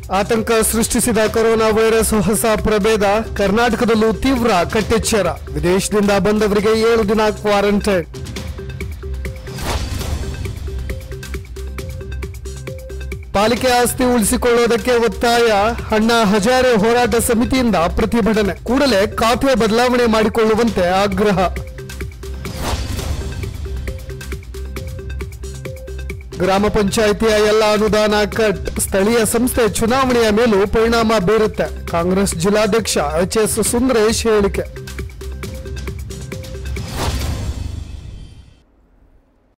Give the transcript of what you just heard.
ಆತಂಕ ಸೃಷ್ಟಿಸಿದ corona virus ಹೊಸ ಪ್ರಭೇದ ಕರ್ನಾಟಕದಲ್ಲೂ ತೀವ್ರ ಕಟ್ಟೆಚ್ಚರ ವಿದೇಶದಿಂದ ಬಂದವರಿಗೆ ಏಳು ದಿನ ಕ್ವಾರಂಟೈನ್ ಪಾಲಿಕೆ ಆಸ್ತಿ ಉಳಿಸಿಕೊಳ್ಳುವುದಕ್ಕೆ ಒತ್ತಾಯ ಅಣ್ಣಾ ಹಜಾರೆ ಹೋರಾಟ ಸಮಿತಿಯಿಂದ ಪ್ರತಿಭಟನೆ ಕೂಡಲೇ ಖಾತೆ ಬದಲಾವಣೆ ಮಾಡಿಕೊಳ್ಳುವಂತೆ ಆಗ್ರಹ ಗ್ರಾಮ ಪಂಚಾಯಿತಿಯ ಎಲ್ಲ ಅನುದಾನ ಕಟ್ ಸ್ಥಳೀಯ ಸಂಸ್ಥೆ ಚುನಾವಣೆಯ ಮೇಲೂ ಪರಿಣಾಮ ಬೀರುತ್ತೆ ಕಾಂಗ್ರೆಸ್ ಜಿಲ್ಲಾಧ್ಯಕ್ಷ ಎಚ್ ಎಸ್ ಸುಂದರೇಶ್ ಹೇಳಿಕೆ